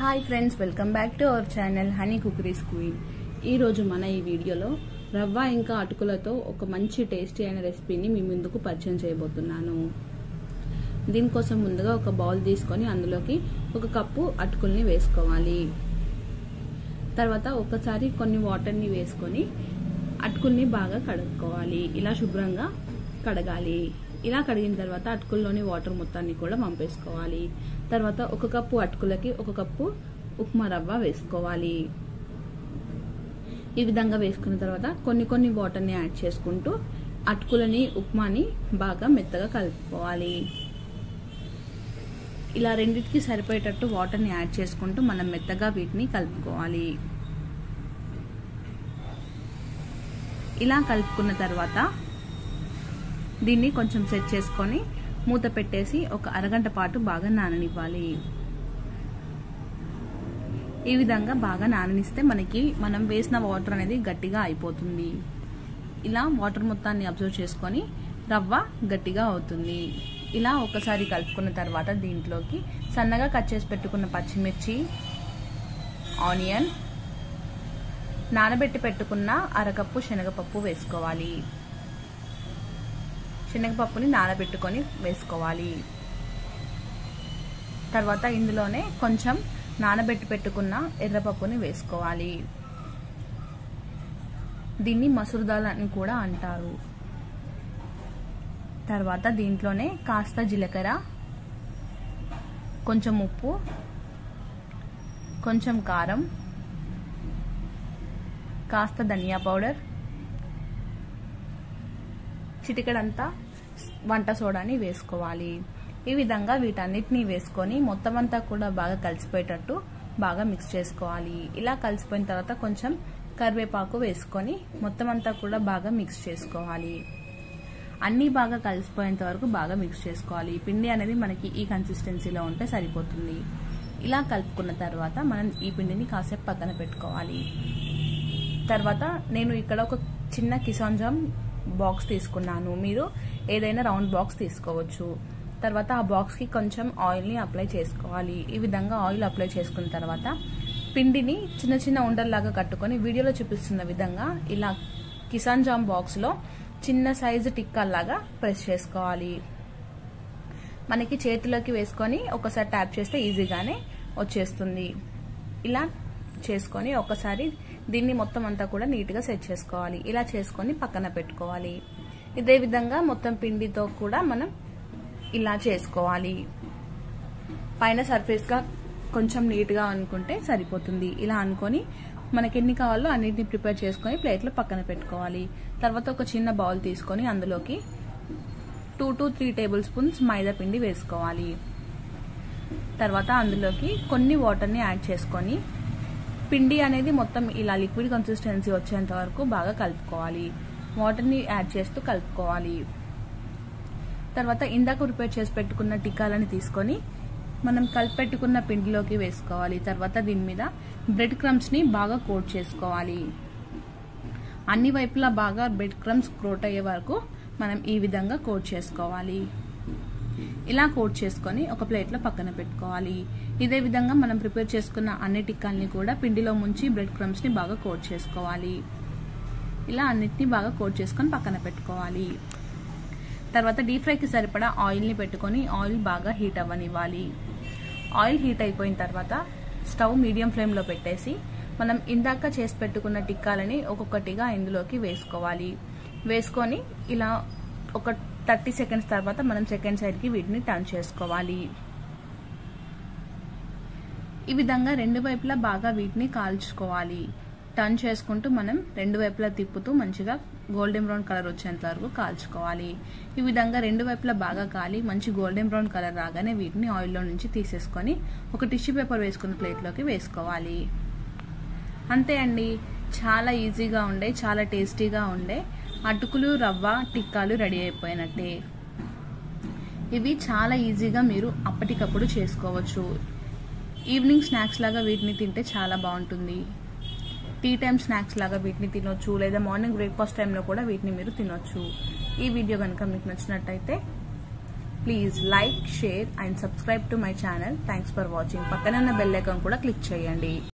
hi friends welcome back to our channel Honey Cookeries Queen ఈరోజు మన ఈ వీడియోలో రవ్వ ఇంకా అటుకులతో ఒక మంచి టేస్టీ అయిన రెసిపీని మీ ముందుకు పరిచయం చేయబోతున్నాను దీనికోసం ముందుగా ఒక బౌల్ తీసుకొని అందులోకి ఒక కప్పు అటుకుల్ని వేసుకోవాలి తర్వాత ఒకసారి కొన్ని వాటర్ని వేసుకొని అటుకుల్ని బాగా కడుక్కోవాలి ఇలా శుభ్రంగా కడగాలి ఇలా కడిగిన తర్వాత అటుకుల్లోని వాటర్ మొత్తాన్ని కూడా పంపేసుకోవాలి తర్వాత ఒక కప్పు అటుకులకి ఒక కప్పు ఉప్మా రవ్వ వేసుకోవాలి ఈ విధంగా వేసుకున్న తర్వాత కొన్ని కొన్ని వాటర్ని యాడ్ చేసుకుంటూ అటుకులని ఉప్మాని బాగా మెత్తగా కలుపుకోవాలి ఇలా రెండింటికి సరిపోయేటట్టు వాటర్ని యాడ్ చేసుకుంటూ మనం మెత్తగా వీటిని కలుపుకోవాలి ఇలా కలుపుకున్న తర్వాత దీన్ని కొంచెం సెట్ చేసుకొని మూత పెట్టేసి ఒక అరగంట పాటు బాగా నాననివ్వాలి ఈ విధంగా బాగా నాననిస్తే మనకి మనం వేసిన వాటర్ అనేది గట్టిగా అయిపోతుంది ఇలా వాటర్ మొత్తాన్ని అబ్జర్వ్ చేసుకొని రవ్వ గట్టిగా అవుతుంది ఇలా ఒకసారి కలుపుకున్న తర్వాత దీంట్లోకి సన్నగా కట్ చేసి పెట్టుకున్న పచ్చిమిర్చి ఆనియన్ నానబెట్టి పెట్టుకున్న అరకప్పు శనగపప్పు వేసుకోవాలి శనగపప్పుని నానబెట్టుకొని వేసుకోవాలి తర్వాత ఇందులోనే కొంచెం నానబెట్టి పెట్టుకున్న ఎర్రపప్పుని వేసుకోవాలి దీన్ని మసూర్ దాల్ అని కూడా అంటారు తర్వాత దీంట్లోనే కాస్త జీలకర్ర కొంచెం ఉప్పు కొంచెం కారం కాస్త ధనియా పౌడర్ చిటికడంతా వంట సోడాని వేసుకోవాలి ఈ విధంగా వీటన్నిటిని వేసుకొని మొత్తం అంతా కూడా బాగా కలిసిపోయేటట్టు బాగా మిక్స్ చేసుకోవాలి ఇలా కలిసిపోయిన తర్వాత కొంచెం కరివేపాకు వేసుకొని మొత్తం అంతా కూడా బాగా మిక్స్ చేసుకోవాలి అన్నీ బాగా కలిసిపోయేంత వరకు బాగా మిక్స్ చేసుకోవాలి పిండి అనేది మనకి ఈ కన్సిస్టెన్సీలో ఉంటే సరిపోతుంది ఇలా కలుపుకున్న తర్వాత మనం ఈ పిండిని కాసేపు పక్కన పెట్టుకోవాలి తర్వాత నేను ఇక్కడ ఒక చిన్న కిసాన్ జామ్ బాక్స్ తీసుకున్నాను మీరు ఏదైనా రౌండ్ బాక్స్ తీసుకోవచ్చు తర్వాత ఆ బాక్స్కి కొంచెం ఆయిల్ని అప్లై చేసుకోవాలి ఈ విధంగా ఆయిల్ అప్లై చేసుకున్న తర్వాత పిండిని చిన్న చిన్న ఉండల్లాగా కట్టుకొని వీడియోలో చూపిస్తున్న విధంగా ఇలా కిసాన్ జామ్ బాక్స్లో చిన్న సైజు టిక్కాల్లాగా ప్రెస్ చేసుకోవాలి మనకి చేతిలోకి వేసుకొని ఒకసారి ట్యాప్ చేస్తే ఈజీగానే వచ్చేస్తుంది ఇలా చేసుకొని ఒకసారి దీన్ని మొత్తం అంతా కూడా నీట్గా సెట్ చేసుకోవాలి ఇలా చేసుకొని పక్కన పెట్టుకోవాలి ఇదే విధంగా మొత్తం పిండితో కూడా మనం ఇలా చేసుకోవాలి పైన సర్ఫేస్గా కొంచెం నీట్గా అనుకుంటే సరిపోతుంది ఇలా అనుకొని మనకి ఎన్ని కావాలో అన్నిటిని ప్రిపేర్ చేసుకొని ప్లేట్లో పక్కన పెట్టుకోవాలి తర్వాత ఒక చిన్న బౌల్ తీసుకొని అందులోకి two to three tablespoons మైదా పిండి వేసుకోవాలి తర్వాత అందులోకి కొన్ని వాటర్ని యాడ్ చేసుకొని పిండి అనేది మొత్తం ఇలా లిక్విడ్ కన్సిస్టెన్సీ వచ్చేంత వరకు బాగా కలుపుకోవాలి వాటర్ని యాడ్ చేస్తూ కలుపుకోవాలి తర్వాత ఇందాక ప్రిపేర్ చేసి పెట్టుకున్న టిక్కాలని తీసుకొని మనం కలిపెట్టుకున్న పిండిలోకి వేసుకోవాలి తర్వాత దీని మీద బ్రెడ్ క్రమ్స్ని బాగా కోట్ చేసుకోవాలి అన్ని వైపులా బాగా బ్రెడ్ క్రమ్స్ కోట్ అయ్యే వరకు మనం ఈ విధంగా కోట్ చేసుకోవాలి ఇలా కోట్ చేసుకొని ఒక ప్లేట్లో పక్కన పెట్టుకోవాలి ఇదే విధంగా మనం ప్రిపేర్ చేసుకున్న అన్ని టిక్కాల్ని కూడా పిండిలో ముంచి బ్రెడ్ క్రమ్స్ని బాగా కోట్ చేసుకోవాలి ఇలా అన్నిటిని బాగా కోట్ చేసుకొని పక్కన పెట్టుకోవాలి తర్వాత డీప్ ఫ్రైకి సరిపడా ఆయిల్ని పెట్టుకొని ఆయిల్ బాగా హీట్ అవ్వనివ్వాలి ఆయిల్ హీట్ అయిపోయిన తర్వాత స్టవ్ మీడియం ఫ్లేమ్లో పెట్టేసి మనం ఇందాక చేసి పెట్టుకున్న టిక్కాలని ఒక్కొక్కటిగా ఇందులోకి వేసుకోవాలి వేసుకొని ఇలా ఒక థర్టీ సెకండ్స్ తర్వాత మనం సెకండ్ సైడ్కి వీటిని టర్న్ చేసుకోవాలి ఈ విధంగా రెండు వైపులా బాగా వీటిని కాల్చుకోవాలి టర్న్ చేసుకుంటూ మనం రెండు వైపులా తిప్పుతూ మంచిగా గోల్డెన్ బ్రౌన్ కలర్ వచ్చేంత వరకు కాల్చుకోవాలి ఈ విధంగా రెండు వైపులా బాగా కాలి మంచి గోల్డెన్ బ్రౌన్ కలర్ రాగానే వీటిని ఆయిల్లో నుంచి తీసేసుకొని ఒక టిష్యూ పేపర్ వేసుకున్న ప్లేట్లోకి వేసుకోవాలి అంతే అండి చాలా ఈజీగా ఉండే చాలా టేస్టీగా ఉండే అటుకులు రవ్వ టిక్కాలు రెడీ అయిపోయినట్టే ఇవి చాలా ఈజీగా మీరు అప్పటికప్పుడు చేసుకోవచ్చు ఈవినింగ్ స్నాక్స్ లాగా వీటిని తింటే చాలా బాగుంటుంది టీ టైం స్నాక్స్ లాగా వీటిని తినొచ్చు లేదా మార్నింగ్ బ్రేక్ఫాస్ట్ టైంలో కూడా వీటిని మీరు తినొచ్చు ఈ వీడియో కనుక మీకు నచ్చినట్టయితే please like share and subscribe to my channel thanks for watching పక్కన ఉన్న బెల్ ఐకాన్ కూడా క్లిక్ చేయండి